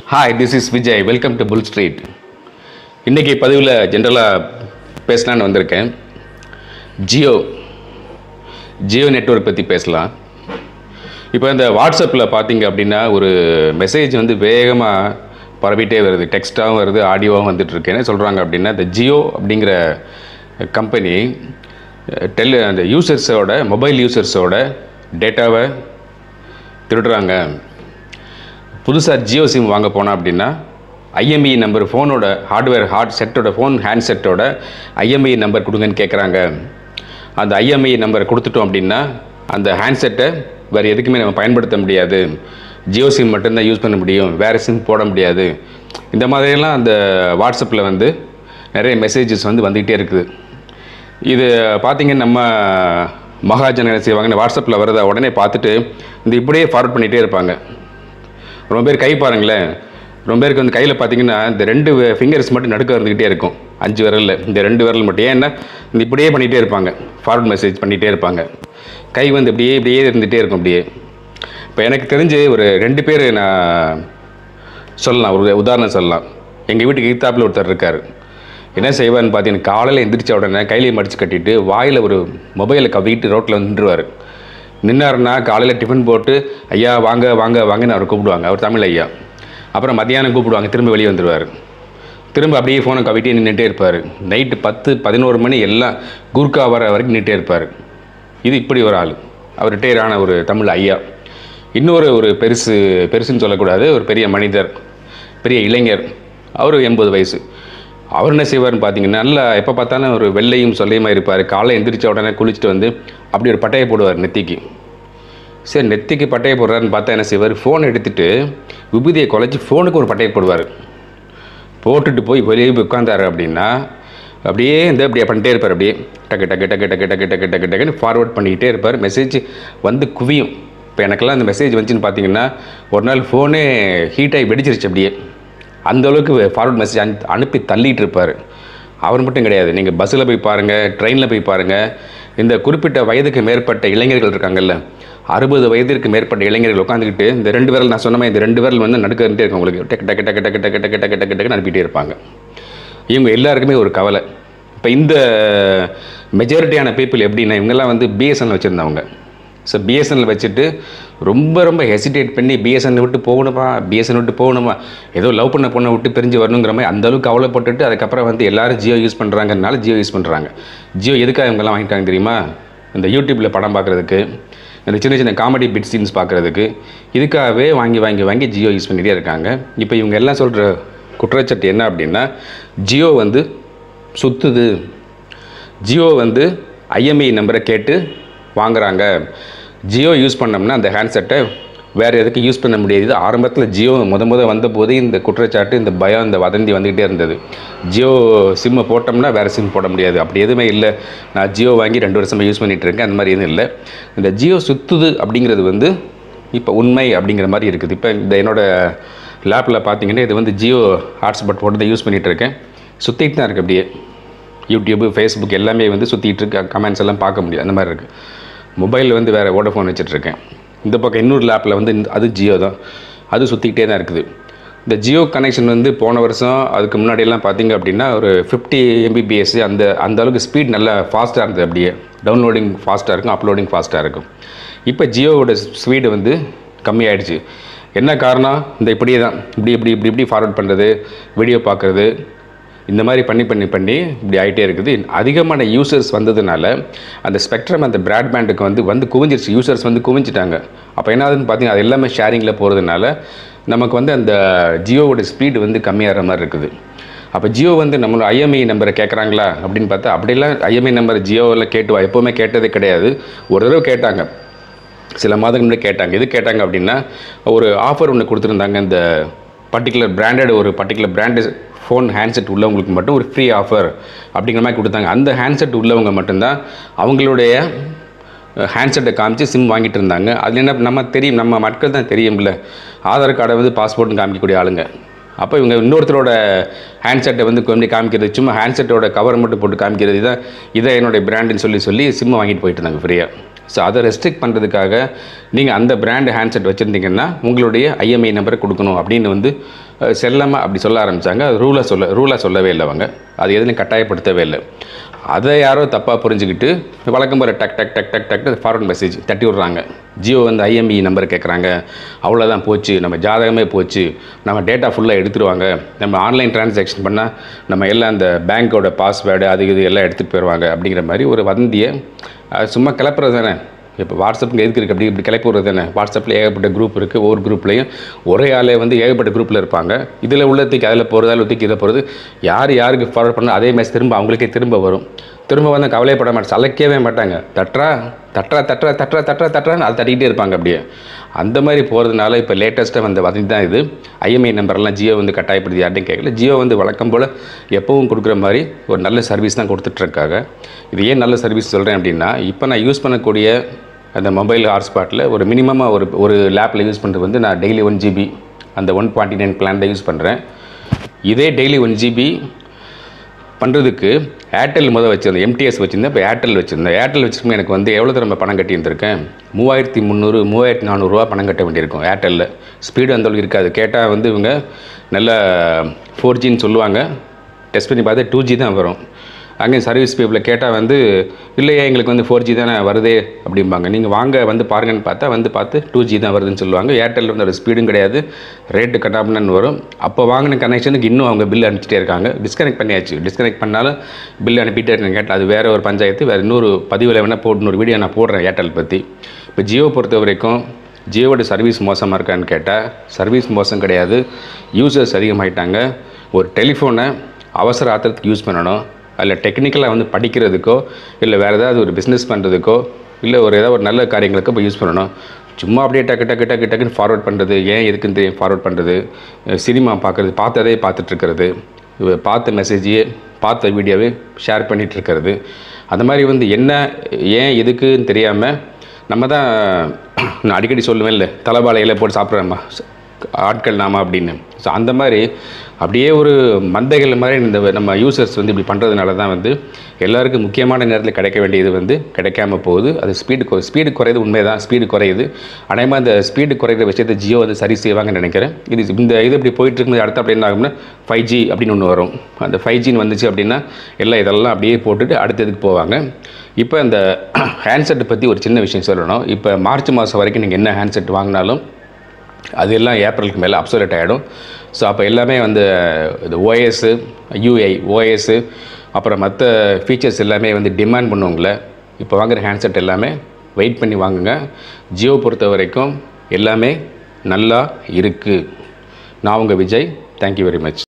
hi this is Vijay welcome to full street இன்றைக்கி பதிவில் ஜென்ரலாக பேசலான்னு வந்திருக்கேன் ஜியோ ஜியோ நெட்வொர்க் பற்றி பேசலாம் இப்போ இந்த வாட்ஸ்அப்பில் பார்த்தீங்க அப்படின்னா ஒரு மெசேஜ் வந்து வேகமாக பரவிட்டே வருது டெக்ஸ்ட்டாகவும் வருது ஆடியோவும் வந்துட்டு என்ன சொல்கிறாங்க அப்படின்னா இந்த ஜியோ அப்படிங்கிற கம்பெனி டெல் அந்த யூசர்ஸோட மொபைல் யூசர்ஸோட டேட்டாவை திருடுறாங்க புதுசாக ஜியோ சிம் வாங்க போனோம் அப்படின்னா ஐஎம்இ நம்பர் ஃபோனோட ஹார்ட்வேர் ஹார்ட் செட்டோட ஃபோன் ஹேண்ட் செட்டோட ஐஎம்இ நம்பர் கொடுங்கன்னு கேட்குறாங்க அந்த ஐஎம்இ நம்பர் கொடுத்துட்டோம் அப்படின்னா அந்த ஹேண்ட் செட்டை வேறு எதுக்குமே நம்ம பயன்படுத்த முடியாது ஜியோ சிம் மட்டும்தான் யூஸ் பண்ண முடியும் வேறு சிம் போட முடியாது இந்த மாதிரியெல்லாம் அந்த வாட்ஸ்அப்பில் வந்து நிறைய மெசேஜஸ் வந்து வந்துக்கிட்டே இருக்குது இது பார்த்தீங்கன்னா நம்ம மகாஜன என்ன செய்வாங்க வாட்ஸ்அப்பில் வரதை உடனே பார்த்துட்டு இந்த இப்படியே ஃபார்வர்ட் பண்ணிகிட்டே இருப்பாங்க ரொம்ப பேர் கை பாருங்களேன் ரொம்ப பேருக்கு வந்து கையில் பார்த்தீங்கன்னா இந்த ரெண்டு ஃபிங்கர்ஸ் மட்டும் நடுக்க இருந்துக்கிட்டே இருக்கும் அஞ்சு விரலில் இந்த ரெண்டு விரல் மட்டும் ஏன்னா இந்த இப்படியே பண்ணிகிட்டே இருப்பாங்க ஃபார்வர்ட் மெசேஜ் பண்ணிகிட்டே இருப்பாங்க கை வந்து இப்படியே இப்படியே இருந்துகிட்டே இருக்கும் அப்படியே இப்போ எனக்கு தெரிஞ்சு ஒரு ரெண்டு பேர் நான் சொல்லலாம் ஒரு உதாரணம் சொல்லலாம் எங்கள் வீட்டுக்கு ஈத்தாப்பில் ஒருத்தர் இருக்கார் என்ன செய்வார்னு பார்த்தீங்கன்னா காலையில் எந்திரிச்ச உடனே கையிலேயே மடிச்சு கட்டிட்டு வாயில் ஒரு மொபைலை கவிட்டு ரோட்டில் வந்து நின்றுவார் நின்னாருன்னா காலையில் டிஃபன் போட்டு ஐயா வாங்க வாங்க வாங்கன்னு அவர் கூப்பிடுவாங்க அவர் தமிழ் ஐயா அப்புறம் மத்தியானம் கூப்பிடுவாங்க திரும்ப வெளியே வந்துடுவார் திரும்ப அப்படியே ஃபோனை கவிட்டே நின்றுட்டே இருப்பார் நைட்டு பத்து பதினோரு மணி எல்லாம் குர்கா வர வரைக்கும் நின்றுட்டே இருப்பார் இது இப்படி ஒரு ஆள் அவர் ரிட்டையர் ஆன ஒரு தமிழ் ஐயா இன்னொரு ஒரு பெருசு பெருசுன்னு சொல்லக்கூடாது ஒரு பெரிய மனிதர் பெரிய இளைஞர் அவர் எண்பது வயசு அவர் என்ன செய்வார்னு பார்த்தீங்கன்னா நல்லா எப்போ பார்த்தாலும் ஒரு வெள்ளையும் சொல்லையுமா இருப்பார் காலை எந்திரிச்ச உடனே குளிச்சுட்டு வந்து அப்படி ஒரு பட்டையை போடுவார் நெத்திக்கு சரி நெத்திக்கு பட்டையை போடுறாருன்னு பார்த்தா என்ன செய்வார் ஃபோன் எடுத்துட்டு விபூதியை குலைச்சி ஃபோனுக்கு ஒரு பட்டையை போடுவார் போட்டுட்டு போய் வெளியே போய் உட்காந்தாரு அப்படின்னா அப்படியே இந்த அப்படியே பண்ணிட்டே இருப்பார் அப்படியே டக்கு டக்கு டக்கு டக்கு டக்கு டக்கு டக்கு டக்குன்னு ஃபார்வர்ட் பண்ணிக்கிட்டே இருப்பார் மெசேஜ் வந்து குவியும் இப்போ எனக்கெல்லாம் அந்த மெசேஜ் வந்துச்சுன்னு பார்த்தீங்கன்னா ஒரு நாள் ஃபோனே ஹீட் ஆகி வெடிச்சிருச்சு அப்படியே அந்த அளவுக்கு ஃபார்வர்ட் மெசேஜ் அனு அனுப்பி தள்ளிட்டு இருப்பார் அவர் மட்டும் கிடையாது நீங்கள் பஸ்ஸில் போய் பாருங்கள் ட்ரெயினில் போய் பாருங்கள் இந்த குறிப்பிட்ட வயதுக்கு மேற்பட்ட இளைஞர்கள் இருக்காங்கல்ல அறுபது வயதிற்கு மேற்பட்ட இளைஞர்கள் உட்காந்துக்கிட்டு இந்த ரெண்டு விரல் நான் சொன்ன மாதிரி இந்த ரெண்டு விரல் வந்து நடுக்கிட்டே இருக்கும் உங்களுக்கு டக்கு டக்கு டக்கு டக்கு டக்கு டக்கு டக்கு டக்கு டக்குன்னு அனுப்பிட்டே இருப்பாங்க இவங்க எல்லாருக்குமே ஒரு கவலை இப்போ இந்த மெஜாரிட்டியான பீப்புள் எப்படின்னா இவங்கெல்லாம் வந்து பிஎஸ்என்எல் வச்சுருந்தவங்க ஸோ பிஎஸ்என்எல் வச்சுட்டு ரொம்ப ரொம்ப ஹெசிடேட் பண்ணி பிஎஸ்என்எல் விட்டு போகணுமா பிஎஸ்என்எல் விட்டு போகணுமா ஏதோ லவ் பண்ண பொண்ணை விட்டு பிரிஞ்சு வரணுங்கிற மாதிரி அந்த அளவுக்கு கவலைப்பட்டுட்டு அதுக்கப்புறம் வந்து எல்லாரும் ஜியோ யூஸ் பண்ணுறாங்கனால ஜியோ யூஸ் பண்ணுறாங்க ஜியோ எதுக்காக இவங்கெல்லாம் வாங்கிட்டாங்க தெரியுமா இந்த யூடியூப்பில் படம் பார்க்குறதுக்கு இந்த சின்ன சின்ன காமெடி பிட் சீன்ஸ் பார்க்குறதுக்கு இதுக்காகவே வாங்கி வாங்கி வாங்கி ஜியோ யூஸ் பண்ணிகிட்டே இருக்காங்க இப்போ இவங்க எல்லாம் சொல்கிற குற்றச்சாட்டு என்ன அப்படின்னா ஜியோ வந்து சுத்துது ஜியோ வந்து ஐஎம்இ நம்பரை கேட்டு வாங்குறாங்க ஜியோ யூஸ் பண்ணோம்னா அந்த ஹேண்ட்செட்டை வேறு எதுக்கு யூஸ் பண்ண முடியாது ஆரம்பத்தில் ஜியோ முத முத வந்தபோது இந்த குற்றச்சாட்டு இந்த பயம் இந்த வதந்தி வந்துக்கிட்டே இருந்தது ஜியோ சிம்மை போட்டோம்னா வேறு சிம் போட முடியாது அப்படி எதுவுமே இல்லை நான் ஜியோ வாங்கி ரெண்டு வருஷமாக யூஸ் பண்ணிகிட்டு இருக்கேன் அந்த மாதிரி எதுவும் இல்லை இந்த ஜியோ சுத்துது அப்படிங்கிறது வந்து இப்போ உண்மை அப்படிங்கிற மாதிரி இருக்குது இப்போ இந்த என்னோட லேப்பில் பார்த்தீங்கன்னா இது வந்து ஜியோ ஹாட்ஸ்பாட் போட்டு தான் யூஸ் பண்ணிகிட்டு இருக்கேன் சுற்றிட்டு தான் இருக்குது அப்படியே யூடியூப்பு ஃபேஸ்புக் எல்லாமே வந்து சுற்றிட்டு இருக்கு கமெண்ட்ஸ் எல்லாம் பார்க்க முடியும் அந்த மாதிரி இருக்குது மொபைலில் வந்து வேறு வோடஃபோன் வச்சுட்ருக்கேன் இந்த பக்கம் இன்னொரு லேப்பில் வந்து இந்த- அது ஜியோ தான் அது சுற்றிக்கிட்டே தான் இருக்குது இந்த ஜியோ கனெக்ஷன் வந்து போன வருஷம் அதுக்கு முன்னாடியெல்லாம் பார்த்தீங்க அப்படின்னா ஒரு ஃபிஃப்டி எம்பிபிஎஸ் அந்த அந்த அளவுக்கு ஸ்பீட் நல்லா ஃபாஸ்ட்டாக இருந்தது அப்படியே டவுன்லோடிங் ஃபாஸ்ட்டாக இருக்கும் அப்லோடிங் ஃபாஸ்ட்டாக இருக்கும் இப்போ ஜியோவோட ஸ்பீடு வந்து கம்மியாயிடுச்சு என்ன காரணம் இந்த இப்படியே தான் இப்படி இப்படி இப்படி இப்படி ஃபார்வர்ட் பண்ணுறது வீடியோ பார்க்குறது இந்த மாதிரி பண்ணி பண்ணி பண்ணி இப்படி ஆகிட்டே இருக்குது அதிகமான யூசர்ஸ் வந்ததுனால அந்த ஸ்பெக்ட்ரம் அந்த பிராட்பேண்டுக்கு வந்து வந்து குவிஞ்சிருச்சு யூசர்ஸ் வந்து குவிஞ்சிட்டாங்க அப்போ என்ன ஆகுதுன்னு பார்த்தீங்கன்னா அது எல்லாமே ஷேரிங்கில் போகிறதுனால நமக்கு வந்து அந்த ஜியோவோட ஸ்பீடு வந்து கம்மியாகிற மாதிரி இருக்குது அப்போ ஜியோ வந்து நம்மளோட ஐஎம்ஐ நம்பரை கேட்குறாங்களா அப்படின்னு பார்த்தா அப்படிலாம் ஐஎம்ஐ நம்பர் ஜியோவில் கேட்டு எப்போவுமே கேட்டதே கிடையாது ஒரு தடவை கேட்டாங்க சில மாதங்கள் முன்னாடி கேட்டாங்க எது கேட்டாங்க அப்படின்னா ஒரு ஆஃபர் ஒன்று கொடுத்துருந்தாங்க இந்த பர்டிகுலர் பிராண்டட் ஒரு பர்டிகுலர் பிராண்டு ஃபோன் ஹேண்ட்செட் உள்ளவங்களுக்கு மட்டும் ஒரு ஃப்ரீ ஆஃபர் அப்படிங்கிற மாதிரி கொடுத்தாங்க அந்த ஹேண்ட்செட் உள்ளவங்க மட்டும்தான் அவங்களுடைய ஹேண்ட்செட்டை காமிச்சு சிம் வாங்கிட்டு இருந்தாங்க அதில் என்ன நம்ம தெரியும் நம்ம மக்கள் தான் தெரியும்ல ஆதார் கார்டை வந்து பாஸ்போர்ட்னு காமிக்கக்கூடிய ஆளுங்க அப்போ இவங்க இன்னொருத்தரோட ஹேண்ட்செட்டை வந்து கொண்டு காமிக்கிறது சும்மா ஹேண்ட்செட்டோட கவர் மட்டும் போட்டு காமிக்கிறது இதான் இதை என்னுடைய பிராண்டுன்னு சொல்லி சொல்லி சிம்மை வாங்கிட்டு போயிட்டு இருந்தாங்க ஃப்ரீயாக ஸோ அதை ரெஸ்ட்ரிக்ட் பண்ணுறதுக்காக நீங்கள் அந்த பிராண்ட் ஹேண்ட்செட் வச்சுருந்தீங்கன்னா உங்களுடைய ஐஎம்ஐ நம்பரை கொடுக்கணும் அப்படின்னு வந்து செல்லாமல் அப்படி சொல்ல ஆரம்பித்தாங்க அது ரூலாக சொல்ல ரூலாக சொல்லவே இல்லை அவங்க அது எதுலையும் கட்டாயப்படுத்தவே இல்லை அதை யாரோ தப்பாக புரிஞ்சுக்கிட்டு வழக்கம் போல் டக் டக் டக் டக் டக் ஃபார்வர்ட் மெசேஜ் தட்டி விட்றாங்க ஜியோ வந்து ஐஎம்இ நம்பர் கேட்குறாங்க அவ்வளோதான் போச்சு நம்ம ஜாதகமே போச்சு நம்ம டேட்டா ஃபுல்லாக எடுத்துருவாங்க நம்ம ஆன்லைன் டிரான்சாக்ஷன் பண்ணால் நம்ம எல்லாம் அந்த பேங்க்கோட பாஸ்வேர்டு அது இது எல்லாம் எடுத்துகிட்டு போயிடுவாங்க அப்படிங்கிற மாதிரி ஒரு வதந்தியை அது சும்மா கிளப்புறது தானே இப்போ வாட்ஸ்அப்புக்கு எதுக்கு இருக்குது அப்படி இப்படி கிளப்பி விடுறது தானே வாட்ஸ்அப்பில் ஏகப்பட்ட குரூப் இருக்குது ஒவ்வொரு குரூப்லேயும் ஒரே ஆளே வந்து ஏகப்பட்ட குரூப்பில் இருப்பாங்க இதில் உள்ள தூக்கி அதில் போகிறது அதில் தூக்கி இதை போகிறது யார் யாருக்கு ஃபார்வர்ட் பண்ணால் அதே மேட்ச் திரும்ப அவங்களுக்கே திரும்ப வரும் திரும்ப வந்து கவலைப்பட மாட்டாங்க சலைக்கவே மாட்டாங்க தட்டுறா தட்டுறா தட்டுறா தட்டுறா தட்டுறா தட்டுறான்னு அது தட்டிக்கிட்டே இருப்பாங்க அப்படியே அந்த மாதிரி போகிறதுனால இப்போ லேட்டஸ்ட்டாக வந்த வதந்தி தான் இது ஐஎம்ஐ நம்பர்லாம் ஜியோ வந்து கட்டாயப்படுத்தி யார்ட்டையும் கேட்கல ஜியோ வந்து வழக்கம் போல் எப்பவும் கொடுக்குற மாதிரி ஒரு நல்ல சர்வீஸ் தான் கொடுத்துட்ருக்காங்க இது ஏன் நல்ல சர்வீஸ் சொல்கிறேன் அப்படின்னா இப்போ நான் யூஸ் பண்ணக்கூடிய அந்த மொபைல் ஹாட்ஸ்பாட்டில் ஒரு மினிமமாக ஒரு ஒரு லேப்பில் யூஸ் பண்ணுறது வந்து நான் டெய்லி ஒன் ஜிபி அந்த ஒன் ஃபார்ட்டி நைன் பிளான் தான் யூஸ் பண்ணுறேன் இதே டெய்லி ஒன் ஜிபி பண்ணுறதுக்கு ஏர்டெல் முதல் வச்சுருந்தேன் எம்டிஎஸ் வச்சுருந்தேன் இப்போ ஏர்டெல் வச்சுருந்தேன் ஏர்டெல் வச்சுருக்கும் எனக்கு வந்து எவ்வளோ தடவை பணம் கட்டி இருந்திருக்கேன் மூவாயிரத்தி முந்நூறு மூவாயிரத்தி நானூறுரூவா பணம் கட்ட வேண்டியிருக்கும் ஏர்டெல்லில் ஸ்பீடு அந்த அளவுக்கு இருக்காது கேட்டால் வந்து இவங்க நல்ல ஃபோர் ஜின்னு சொல்லுவாங்க டெஸ்ட் பண்ணி பார்த்தா டூ ஜி தான் வரும் அங்கே சர்வீஸ் பீப்பிளை கேட்டால் வந்து இல்லையா எங்களுக்கு வந்து ஃபோர் ஜி தானே வருதே அப்படிம்பாங்க நீங்கள் வாங்க வந்து பாருங்கன்னு பார்த்தா வந்து பார்த்து டூ ஜி தான் வருதுன்னு சொல்லுவாங்க ஏர்டெல் வந்து ஒரு ஸ்பீடும் கிடையாது ரேட்டு கட்டாமன்னு வரும் அப்போ வாங்கின கனெக்ஷனுக்கு இன்னும் அவங்க பில் அனுப்பிச்சிட்டே இருக்காங்க டிஸ்கனெக்ட் பண்ணியாச்சு டிஸ்கனெக்ட் பண்ணாலும் பில் அனுப்பிட்டே இருக்கேன் கேட்டால் அது வேறு ஒரு பஞ்சாயத்து வேறு இன்னொரு பதிவில் வேணால் போட்டு இன்னொரு வீடியோ நான் போடுறேன் ஏர்டெல் பற்றி இப்போ ஜியோ பொறுத்த வரைக்கும் ஜியோவோட சர்வீஸ் மோசமாக இருக்கான்னு கேட்டால் சர்வீஸ் மோசம் கிடையாது யூசர்ஸ் அதிகமாயிட்டாங்க ஒரு டெலிஃபோனை அவசர ஆத்திரத்துக்கு யூஸ் பண்ணணும் அதில் டெக்னிக்கலாக வந்து படிக்கிறதுக்கோ இல்லை வேறு ஏதாவது ஒரு பிஸ்னஸ் பண்ணுறதுக்கோ இல்லை ஒரு ஏதாவது ஒரு நல்ல காரியங்களுக்கோ போய் யூஸ் பண்ணணும் சும்மா அப்படியே டக்கு டக்கு டக்கு டக்குன்னு ஃபார்வர்ட் பண்ணுறது ஏன் எதுக்குன்னு தெரியும் ஃபார்வர்ட் பண்ணுறது சினிமா பார்க்குறது பார்த்ததே பார்த்துட்ருக்கிறது பார்த்த மெசேஜையே பார்த்த வீடியோவே ஷேர் பண்ணிகிட்டு இருக்கிறது அந்த மாதிரி வந்து என்ன ஏன் எதுக்குன்னு தெரியாமல் நம்ம தான் நான் அடிக்கடி சொல்லுவேன் இல்லை தலைபாலையில் போட்டு சாப்பிட்றேம்மா ஆட்கள் நாம அப்படின்னு ஸோ அந்த மாதிரி அப்படியே ஒரு மந்தைகள் மாதிரி இந்த நம்ம யூசர்ஸ் வந்து இப்படி பண்ணுறதுனால தான் வந்து எல்லாருக்கும் முக்கியமான நேரத்தில் கிடைக்க வேண்டியது வந்து கிடைக்காம போகுது அது ஸ்பீடு ஸ்பீடு குறையுது உண்மை தான் ஸ்பீடு குறையுது அநேகமாக அந்த ஸ்பீடு குறையிற விஷயத்தை ஜியோ வந்து சரி செய்வாங்கன்னு நினைக்கிறேன் இது இந்த இது இப்படி போயிட்டு இருக்கும்போது அடுத்த அப்படி என்ன ஆகும்னா ஃபைவ் ஜி அப்படின்னு ஒன்று வரும் அந்த ஃபைவ் ஜின்னு வந்துச்சு அப்படின்னா எல்லாம் இதெல்லாம் அப்படியே போட்டுட்டு அடுத்ததுக்கு போவாங்க இப்போ இந்த ஹேண்ட்செட்டை பற்றி ஒரு சின்ன விஷயம் சொல்லணும் இப்போ மார்ச் மாதம் வரைக்கும் நீங்கள் என்ன ஹேண்ட்செட் வாங்கினாலும் அது எல்லாம் ஏப்ரலுக்கு மேலே அப்சோலேட் ஆகிடும் ஸோ அப்போ எல்லாமே வந்து இது ஓஎஸ்ஸு யூஐ ஓஎஸ்ஸு அப்புறம் மற்ற ஃபீச்சர்ஸ் எல்லாமே வந்து டிமாண்ட் பண்ணுவாங்கள இப்போ வாங்குகிற ஹேண்ட்செட் எல்லாமே வெயிட் பண்ணி வாங்குங்க ஜியோ பொறுத்த வரைக்கும் எல்லாமே நல்லா இருக்குது நான் உங்கள் விஜய் தேங்க்யூ வெரி மச்